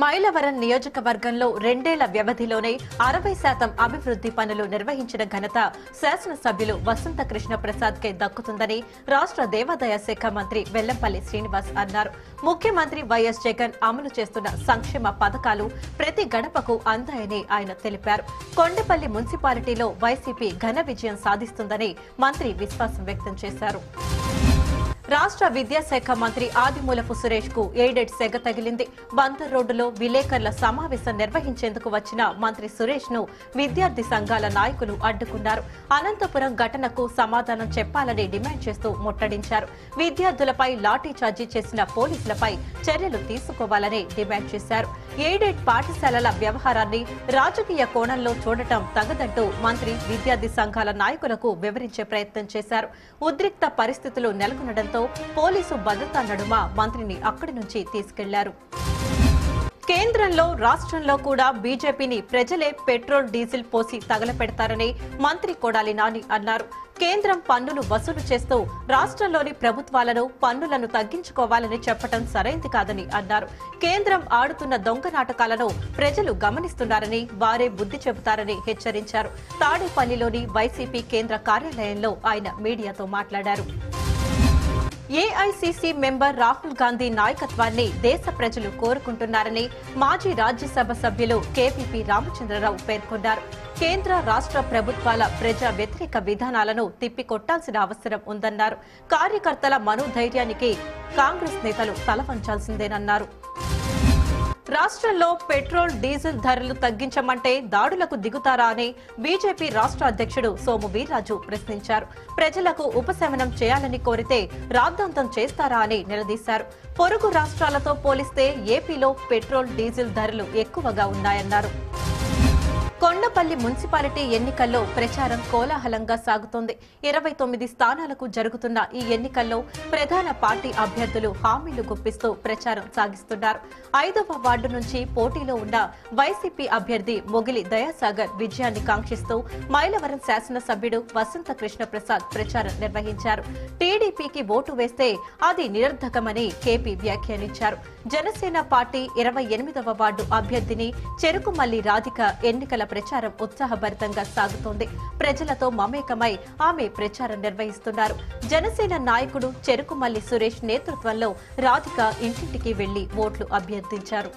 మైలవరం నియోజకవర్గంలో రెండేళ్ల వ్యవధిలోనే అరవై శాతం అభివృద్ధి పనులు నిర్వహించిన ఘనత శాసనసభ్యులు వసంత కృష్ణ ప్రసాద్ కే దక్కుతుందని రాష్ట్ర దేవాదాయ శాఖ మంత్రి వెల్లంపల్లి శ్రీనివాస్ అన్నారు ముఖ్యమంత్రి వైఎస్ జగన్ అమలు చేస్తున్న సంక్షేమ పథకాలు ప్రతి గడపకు అందాయని ఆయన తెలిపారు కొండపల్లి మున్సిపాలిటీలో వైసీపీ ఘన విజయం సాధిస్తుందని మంత్రి విశ్వాసం వ్యక్తం చేశారు రాష్ట్ర విద్యాశాఖ మంత్రి ఆదిమూలపు సురేష్ కు ఎయిడెడ్ సెగ తగిలింది బందర్ రోడ్డులో విలేకరుల సమావేశం నిర్వహించేందుకు వచ్చిన మంత్రి సురేష్ ను విద్యార్థి సంఘాల నాయకులు అడ్డుకున్నారు అనంతపురం ఘటనకు సమాధానం చెప్పాలని డిమాండ్ చేస్తూ ముట్టడించారు విద్యార్థులపై లాఠీ చార్జీ చేసిన పోలీసులపై చర్యలు తీసుకోవాలని డిమాండ్ చేశారు ఎయిడెడ్ పాఠశాలల వ్యవహారాన్ని రాజకీయ కోణంలో చూడటం తగదంటూ మంత్రి విద్యార్థి సంఘాల నాయకులకు వివరించే ప్రయత్నం చేశారు ఉద్రిక్త పరిస్థితులు నెలకొనడంతో పోలీసు భద్రతా నడుమ మంత్రిని అక్కడి నుంచి తీసుకెళ్లారు కేంద్రంలో రాష్ట్రంలో కూడా బీజేపీని ప్రజలే పెట్రోల్ డీజిల్ పోసి తగలపెడతారని మంత్రి కొడాలి నాని అన్నారు కేంద్రం పన్నులు వసూలు చేస్తూ రాష్ట్రంలోని ప్రభుత్వాలను పన్నులను తగ్గించుకోవాలని చెప్పడం సరైంది కాదని అన్నారు కేంద్రం ఆడుతున్న దొంగ నాటకాలను ప్రజలు గమనిస్తున్నారని వారే బుద్ధి చెబుతారని హెచ్చరించారు తాడేపల్లిలోని వైసీపీ కేంద్ర కార్యాలయంలో ఆయన మీడియాతో మాట్లాడారు ఏఐసీసీ మెంబర్ రాహుల్ గాంధీ నాయకత్వాన్ని దేశ ప్రజలు కోరుకుంటున్నారని మాజీ రాజ్యసభ సభ్యులు కేపీపీ రామచంద్రరావు పేర్కొన్నారు కేంద్ర రాష్ట్ర ప్రభుత్వాల ప్రజా వ్యతిరేక విధానాలను తిప్పికొట్టాల్సిన అవసరం ఉందన్నారు కార్యకర్తల మనోధైర్యానికి కాంగ్రెస్ నేతలు తలవంచాల్సిందేనన్నారు రాష్ట్రంలో పెట్రోల్ డీజిల్ ధరలు తగ్గించమంటే దాడులకు దిగుతారా అని బీజేపీ రాష్ట్ర అధ్యక్షుడు సోము వీర్రాజు ప్రశ్నించారు ప్రజలకు ఉపశమనం చేయాలని కోరితే రాద్ధాంతం చేస్తారా అని నిలదీశారు పొరుగు రాష్ట్రాలతో పోలిస్తే ఏపీలో పెట్రోల్ డీజిల్ ధరలు ఎక్కువగా ఉన్నాయన్నారు కొండపల్లి మున్సిపాలిటీ ఎన్నికల్లో ప్రచారం కోలాహలంగా సాగుతోంది ఇరవై తొమ్మిది స్థానాలకు జరుగుతున్న ఈ ఎన్నికల్లో ప్రధాన పార్టీ అభ్యర్థులు హామీలు గుప్పిస్తూ ప్రచారం సాగిస్తున్నారు ఐదవ వార్డు నుంచి పోటీలో ఉన్న వైసీపీ అభ్యర్థి మొగిలి దయాసాగర్ విజయాన్ని కాంక్షిస్తూ మైలవరం శాసనసభ్యుడు వసంత కృష్ణ ప్రసాద్ ప్రచారం నిర్వహించారు టీడీపీకి ఓటు వేస్తే అది నిరర్ధకమని కేపీ వ్యాఖ్యానించారు జనసేన పార్టీ ఇరవై ఎనిమిదవ వార్డు అభ్యర్థిని చెరుకుమల్లి రాధిక ఎన్నికల ప్రచారం ఉత్సాహభరితంగా సాగుతోంది ప్రజలతో మమేకమై ఆమె ప్రచారం నిర్వహిస్తున్నారు జనసేన నాయకుడు చెరుకుమల్లి సురేష్ నేతృత్వంలో రాధిక ఇంటింటికి వెళ్లి ఓట్లు అభ్యర్థించారు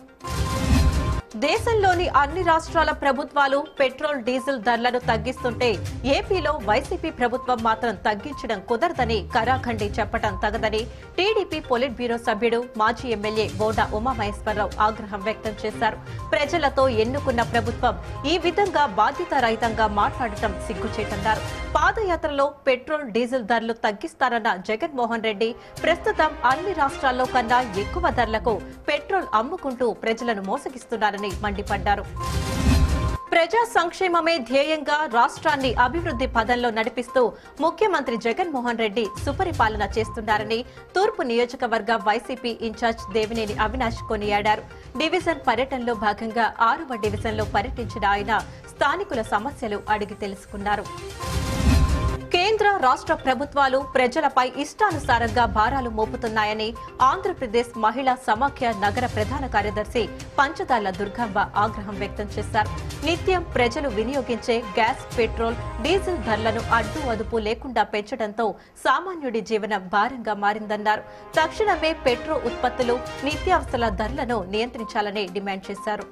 దేశంలోని అన్ని రాష్ట్రాల ప్రభుత్వాలు పెట్రోల్ డీజిల్ ధరలను తగ్గిస్తుంటే ఏపీలో వైసీపీ ప్రభుత్వం మాత్రం తగ్గించడం కుదరదని కరాఖండి చెప్పడం తగదని టీడీపీ పొలిట్ బ్యూరో సభ్యుడు మాజీ ఎమ్మెల్యే బోడా ఉమామహేశ్వరరావు ఆగ్రహం వ్యక్తం చేశారు ప్రజలతో ఎన్నుకున్న ప్రభుత్వం ఈ విధంగా బాధ్యతారహితంగా మాట్లాడటం సిగ్గుచేటన్నారు పాదయాత్రలో పెట్రోల్ డీజిల్ ధరలు తగ్గిస్తారన్న జగన్మోహన్ రెడ్డి ప్రస్తుతం అన్ని రాష్ట్రాల్లో కన్నా ఎక్కువ ధరలకు పెట్రోల్ అమ్ముకుంటూ ప్రజలను మోసగిస్తున్నారని మండిపడ్డారు ప్రజా సంక్షేమమే ధ్యేయంగా రాష్ట్రాన్ని అభివృద్ధి పదంలో నడిపిస్తూ ముఖ్యమంత్రి జగన్మోహన్ రెడ్డి సుపరిపాలన చేస్తున్నారని తూర్పు నియోజకవర్గ వైసీపీ ఇన్ఛార్జ్ దేవినేని అవినాష్ కొనియాడారు డివిజన్ పర్యటనలో భాగంగా ఆరవ డివిజన్లో పర్యటించిన ఆయన స్థానికుల సమస్యలు అడిగి తెలుసుకున్నారు కేంద్ర రాష్ట్ర ప్రభుత్వాలు ప్రజలపై ఇష్టానుసారంగా భారాలు మోపుతున్నాయని ఆంధ్రప్రదేశ్ మహిళా సమాఖ్య నగర ప్రధాన కార్యదర్శి పంచదార్ల దుర్గాంబ ఆగ్రహం వ్యక్తం చేశారు నిత్యం ప్రజలు వినియోగించే గ్యాస్ పెట్రోల్ డీజిల్ ధరలను అడ్డు అదుపు లేకుండా పెంచడంతో సామాన్యుడి జీవనం భారంగా మారిందన్నారు తక్షణమే పెట్రో ఉత్పత్తులు నిత్యావసరాల ధరలను నియంత్రించాలని డిమాండ్ చేశారు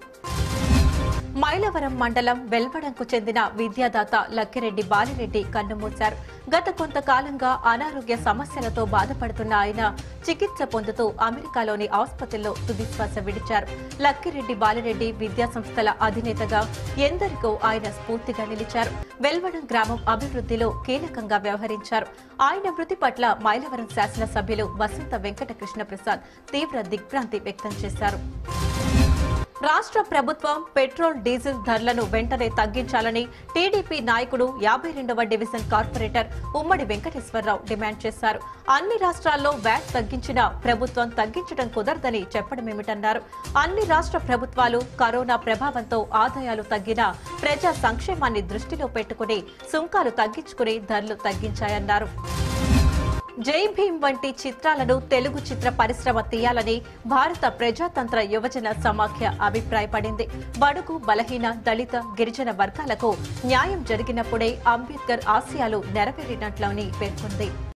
మైలవరం మండలం వెల్వడంకు చెందిన విద్యాదాత లక్కిరెడ్డి బాలిరెడ్డి కన్నుమూశారు గత కొంతకాలంగా అనారోగ్య సమస్యలతో బాధపడుతున్న ఆయన చికిత్స పొందుతూ అమెరికాలోని ఆసుపత్రిలో తుదిశ్వాస విడిచారు లక్కిరెడ్డి బాలిరెడ్డి విద్యా సంస్థల అధినేతగా ఎందరికో ఆయన స్ఫూర్తిగా నిలిచారు వెల్వడం గ్రామం అభివృద్ధిలో కీలకంగా వ్యవహరించారు ఆయన మృతి పట్ల మైలవరం శాసనసభ్యులు వసంత వెంకటకృష్ణ ప్రసాద్ తీవ్ర దిగ్భ్రాంతి వ్యక్తం చేశారు రాష్ట్ర ప్రభుత్వం పెట్రోల్ డీజిల్ ధరలను వెంటనే తగ్గించాలని టీడీపీ నాయకుడు యాభై రెండవ డివిజన్ కార్పొరేటర్ ఉమ్మడి వెంకటేశ్వరరావు డిమాండ్ చేశారు అన్ని రాష్ట్రాల్లో వ్యాట్ తగ్గించినా ప్రభుత్వం తగ్గించడం కుదరదని చెప్పడమేమిటన్నారు అన్ని రాష్ట్ర ప్రభుత్వాలు కరోనా ప్రభావంతో ఆదాయాలు తగ్గినా ప్రజా సంక్షేమాన్ని దృష్టిలో పెట్టుకుని సుంకాలు తగ్గించుకుని ధరలు తగ్గించాయన్నారు జై భీమ్ వంటి చిత్రాలను తెలుగు చిత్ర పరిశ్రమ తీయాలని భారత ప్రజాతంత్ర యువజన సమాఖ్య అభిప్రాయపడింది బడుగు బలహీన దళిత గిరిజన వర్గాలకు న్యాయం జరిగినప్పుడే అంబేద్కర్ ఆశయాలు నెరవేరినట్లని పేర్కొంది